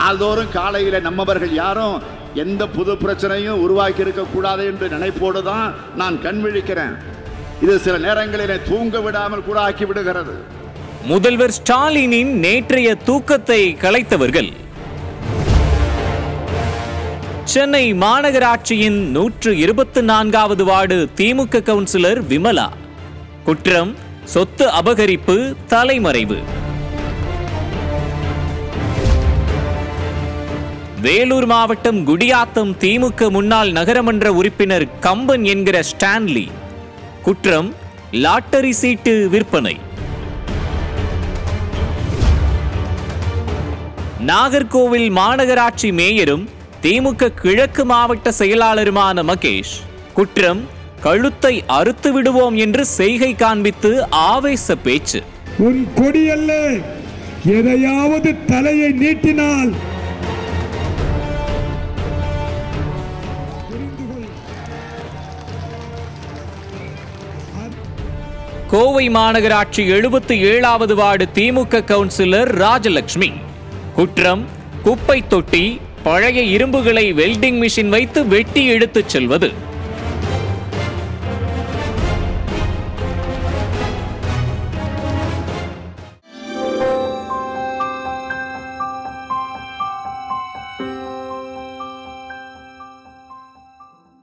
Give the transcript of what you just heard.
நாள்தோறும் காலையில நம்மவர்கள் யாரும் எந்த புது பிரச்சனையும் உருவாக்கி இருக்க கூடாது என்று நினைப்போடு தான் நான் கண் விழிக்கிறேன் இது சில நேரங்களிலே தூங்க விடாமல் கூட ஆக்கி விடுகிறது முதல்வர் ஸ்டாலினின் நேற்றைய தூக்கத்தை கலைத்தவர்கள் சென்னை மாநகராட்சியின் நூற்று இருபத்தி நான்காவது வார்டு திமுக கவுன்சிலர் விமலா குற்றம் சொத்து அபகரிப்பு தலைமறைவு வேலூர் மாவட்டம் குடியாத்தம் திமுக முன்னாள் நகரமன்ற உறுப்பினர் கம்பன் என்கிற ஸ்டான்லி குற்றம் லாட்டரி சீட்டு விற்பனை நாகர்கோவில் மாநகராட்சி மேயரும் திமுக கிழக்கு மாவட்ட செயலாளருமான மகேஷ் குற்றம் கழுத்தை அறுத்து விடுவோம் என்று செய்கை காண்பித்து ஆவேச பேச்சு உன் கொடி அல்ல எதையாவது தலையை நீட்டினால் புரிந்து கொள். கோவை மாநகராட்சி எழுபத்தி ஏழாவது வார்டு திமுக கவுன்சிலர் ராஜலட்சுமி குற்றம் குப்பை தொட்டி பழைய இரும்புகளை வெல்டிங் மிஷின் வைத்து வெட்டி எடுத்துச் செல்வது